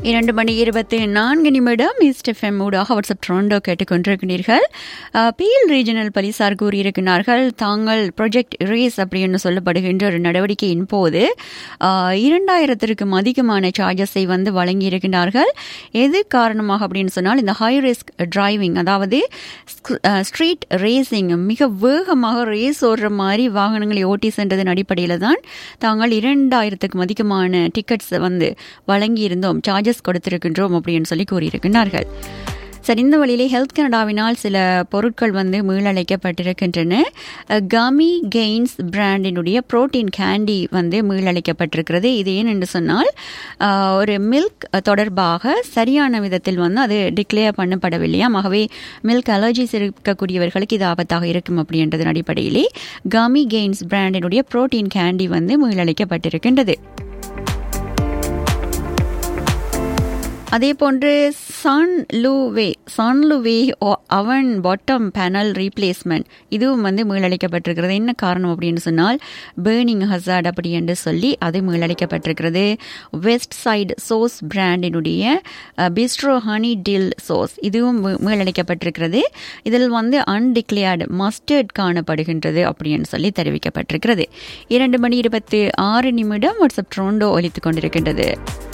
இரண்டு மணி இருபத்தி நான்கு நிமிடம் ஈஸ்ட் எஃப்எம் ஊடாக வாட்ஸ்அப் ட்ரோண்டோ கேட்டுக்கொண்டிருக்கிறீர்கள் பிஎல் ரீஜனல் போலீசார் கூறியிருக்கிறார்கள் தாங்கள் ப்ரொஜெக்ட் ரேஸ் அப்படின்னு சொல்லப்படுகின்ற ஒரு நடவடிக்கையின் போது ஆஹ், இரண்டாயிரத்திற்கும் அதிகமான சார்ஜஸை வந்து வழங்கியிருக்கிறார்கள் எது காரணமாக அப்படின்னு சொன்னால் இந்த ஹை ரிஸ்க் டிரைவிங் அதாவது ஸ்ட்ரீட் ரேசிங் மிக வேகமாக ரேஸ் ஓடுற மாதிரி வாகனங்களை ஓட்டி சென்றதன் அடிப்படையில் தான் தாங்கள் இரண்டாயிரத்துக்கும் அதிகமான டிக்கெட்ஸ் வந்து வழங்கியிருந்தோம் சார்ஜஸ் கொடுத்திருக்கின்றோம் அப்படின்னு சொல்லி கூறியிருக்கிறார்கள் சரி இந்த வழியிலே ஹெல்த் கனடாவினால் சில பொருட்கள் வந்து மீளழைக்கப்பட்டிருக்கின்றன கமி கெயின்ஸ் பிராண்டினுடைய புரோட்டீன் கேண்டி வந்து மீளழைக்கப்பட்டிருக்கிறது இது ஏன் என்று சொன்னால் அஹ், ஒரு மில்க் தொடர்பாக சரியான விதத்தில் வந்து அது டிக்ளேர் பண்ணப்படவில்லையாம் ஆகவே மில்க் அலர்ஜிஸ் இருக்கக்கூடியவர்களுக்கு இது ஆபத்தாக இருக்கும் அப்படின்றதன் அடிப்படையிலே கமி கெயின்ஸ் பிராண்டினுடைய புரோட்டீன் கேண்டி வந்து மீளழைக்கப்பட்டிருக்கின்றது அதே போன்று சன் லூவே சன் லூவே அவன் பாட்டம் பேனல் ரீப்ளேஸ்மெண்ட் இதுவும் வந்து மீளளிக்கப்பட்டிருக்கிறது என்ன காரணம் அப்படின்னு சொன்னால் பேர்னிங் ஹசார்ட் அப்படி என்று சொல்லி அது மீளளிக்கப்பட்டிருக்கிறது வெஸ்ட் சைடு சோஸ் பிராண்டினுடைய பிஸ்ட்ரோ ஹனி டில் சோஸ் இதுவும் மீ- மீளளிக்கப்பட்டிருக்கிறது இதில் வந்து அன்டிக்ளேர்டு மஸ்டர்ட் காணப்படுகின்றது அப்படின்னு சொல்லி தெரிவிக்கப்பட்டிருக்கிறது இரண்டு மணி இருபத்தி ஆறு நிமிடம் வாட்ஸ்அப் ட்ரோண்டோ ஒலித்துக் கொண்டிருக்கின்றது